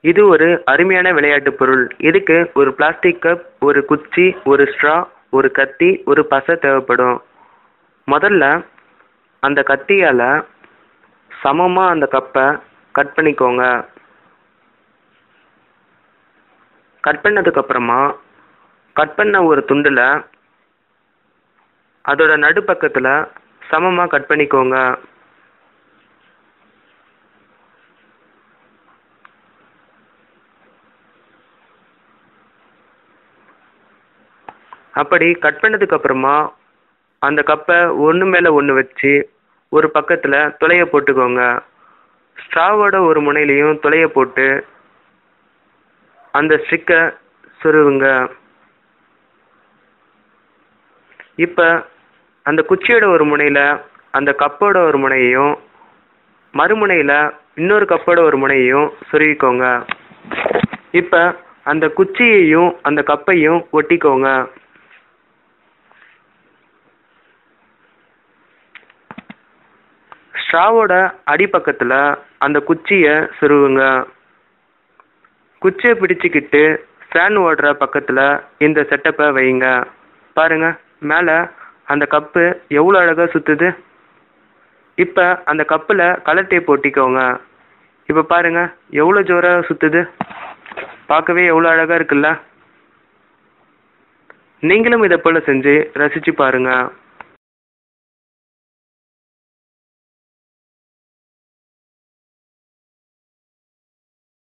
இது ஒரு அருமையான விளையாட்டு பொருள் இதுக்கு ஒரு பிளாஸ்டிக் கப் ஒரு குச்சி ஒரு ஸ்ட்ரா ஒரு கத்தி ஒரு பசை தேவைப்படும் முதல்ல அந்த கத்தியால் சமமாக அந்த கப்பை கட் பண்ணிக்கோங்க கட் பண்ணதுக்கப்புறமா கட் பண்ண ஒரு துண்டில் அதோட நடுப்பக்கத்தில் சமமாக கட் பண்ணிக்கோங்க அப்படி கட் பண்ணதுக்கப்புறமா அந்த கப்பை ஒன்று மேலே ஒன்று வச்சு ஒரு பக்கத்தில் துளைய போட்டுக்கோங்க ஸ்ட்ராவோட ஒரு முனையிலையும் துளைய போட்டு அந்த ஸ்டிக்கை சொருவுங்க இப்போ அந்த குச்சியோட ஒரு முனையில் அந்த கப்போட ஒரு முனையையும் மறுமுனையில் இன்னொரு கப்போட ஒரு முனையையும் சொருவிக்கோங்க இப்போ அந்த குச்சியையும் அந்த கப்பையும் ஒட்டிக்கோங்க ஸ்ட்ராவோட அடிப்பக்கத்தில் அந்த குச்சியை சொருவுங்க குச்சியை பிடிச்சிக்கிட்டு ஃபேன் ஓடுற பக்கத்தில் இந்த செட்டப்பை வைங்க பாருங்க மேலே அந்த கப்பு எவ்வளோ அழகாக சுற்றுது இப்போ அந்த கப்பில் கலர் டேப் ஒட்டிக்கோங்க இப்போ பாருங்க எவ்வளோ ஜோராக சுற்றுது பார்க்கவே எவ்வளோ அழகாக இருக்குல்ல நீங்களும் இதை போல் செஞ்சு ரசித்து பாருங்கள்